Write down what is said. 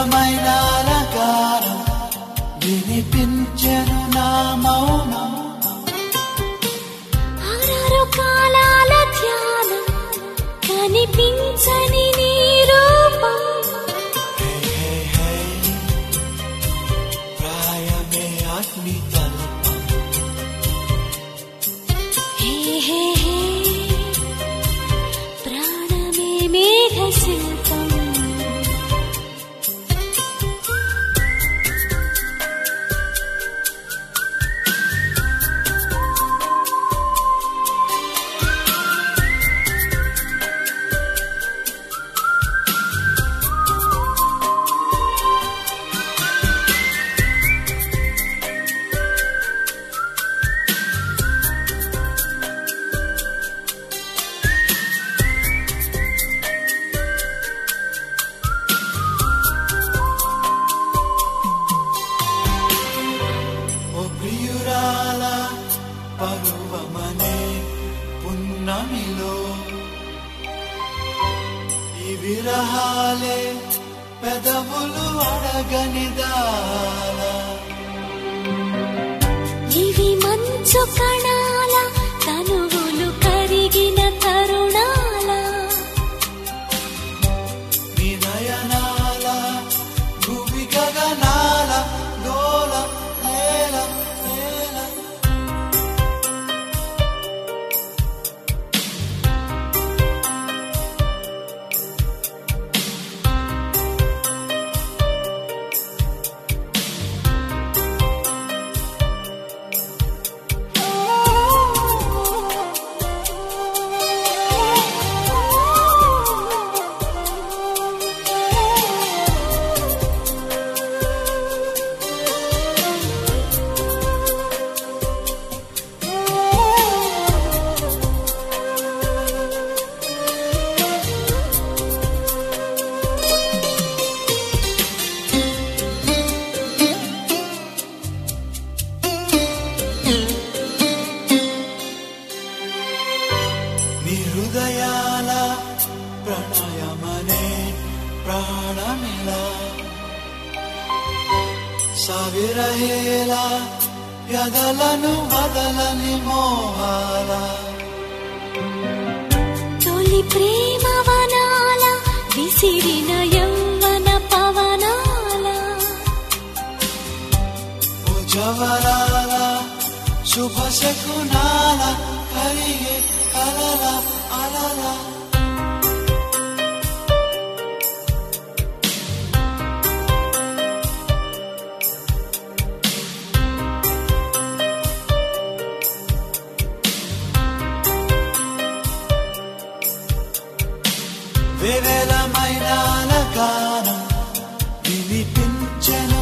వివిధమైన గానం వినిపించెను నా మౌనం ఆరారు కాలాల ధ్యానం కనిపించని నీ రూపం హే హే హే ప్రాయమే అగ్ని తల్పం హే హే హే ప్రాణమే మేఘ శిల్పం ఓ ప్రియురాల పరువమనే పున్నమిలో ఈ విరహాలే పెదవులు అడగనిదాల ఇవి మంచు కణాల తనువులు కరిగిన తరుణాల నీ నయనాల భూమి గగనాల గోల నేల నేల నీ హృదయాల ప్రణయమనే ప్రాణమిలా సవిరహేల వ్యధలను వదలని మోహాల తొలి ప్రేమ వనాల విసిరిన యౌవన పవనాల ఉజవరాల శుభ శకునాల కలిగే కలల అలల వేవేలమైన గానం వినిపించెను